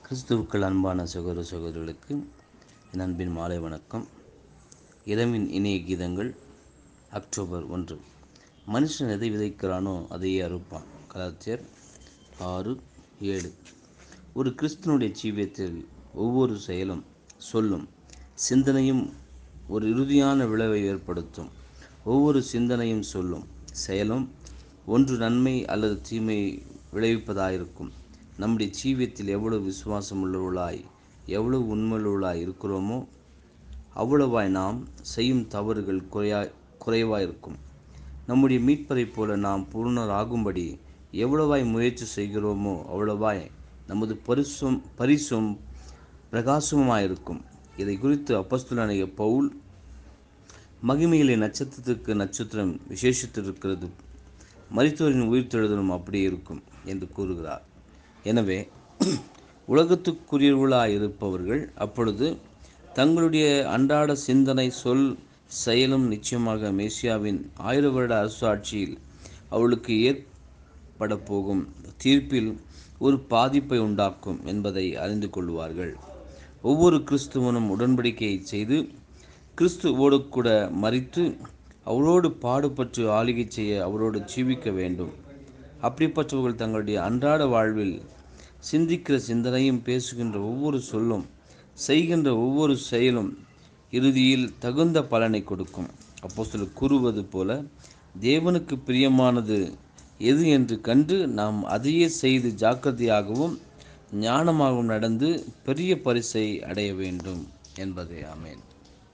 கிறிஸ்துவுக்கள் அன்பான சகோதர சகோதரிகளுக்கு என் அன்பின் மாலை வணக்கம் இரவின் இணைய கீதங்கள் அக்டோபர் ஒன்று மனுஷன் எதை விதைக்கிறானோ அதையே அறுப்பான் கலாச்சியர் ஆறு ஏழு ஒரு கிறிஸ்தனுடைய ஜீவியத்தில் ஒவ்வொரு செயலும் சொல்லும் சிந்தனையும் ஒரு இறுதியான விளைவை ஏற்படுத்தும் ஒவ்வொரு சிந்தனையும் சொல்லும் செயலும் ஒன்று நன்மை அல்லது தீமை விளைவிப்பதாயிருக்கும் நம்முடைய ஜீவியத்தில் எவ்வளவு விசுவாசம் உள்ளவர்களாய் எவ்வளவு உண்மையுள்ளவர்களாய் இருக்கிறோமோ அவ்வளவாய் நாம் செய்யும் தவறுகள் குறையாய் குறைவாயிருக்கும் நம்முடைய மீட்பதைப் போல நாம் பூர்ணராகும்படி எவ்வளவாய் முயற்சி செய்கிறோமோ அவ்வளவாய் நமது பரிசும் பரிசும் பிரகாசமாயிருக்கும் இதை குறித்து அப்பஸ்துலனைய பவுல் மகிமையிலே நட்சத்திரத்துக்கு நட்சத்திரம் விசேஷித்திருக்கிறது மரித்தோரின் உயிர்த்தெழுதலும் அப்படியே இருக்கும் என்று கூறுகிறார் எனவே உலகத்துக்குரியவர்களாய் இருப்பவர்கள் அப்பொழுது தங்களுடைய அன்றாட சிந்தனை சொல் செயலும் நிச்சயமாக மேசியாவின் ஆயிர வருட அரசாட்சியில் அவளுக்கு ஏற்பட போகும் தீர்ப்பில் ஒரு பாதிப்பை உண்டாக்கும் என்பதை அறிந்து கொள்வார்கள் ஒவ்வொரு கிறிஸ்துவனும் உடன்படிக்கையை செய்து கிறிஸ்துவோடு கூட மறித்து அவரோடு பாடுபட்டு ஆளுகை செய்ய அவரோடு ஜீவிக்க வேண்டும் அப்படிப்பட்டவர்கள் தங்களுடைய அன்றாட வாழ்வில் சிந்திக்கிற சிந்தனையும் பேசுகின்ற ஒவ்வொரு சொல்லும் செய்கின்ற ஒவ்வொரு செயலும் இறுதியில் தகுந்த பலனை கொடுக்கும் அப்போ சில கூறுவது போல தேவனுக்கு பிரியமானது எது என்று கண்டு நாம் அதையே செய்து ஜாக்கிரதையாகவும் ஞானமாகவும் நடந்து பெரிய பரிசை அடைய வேண்டும் என்பதே ஆமேன்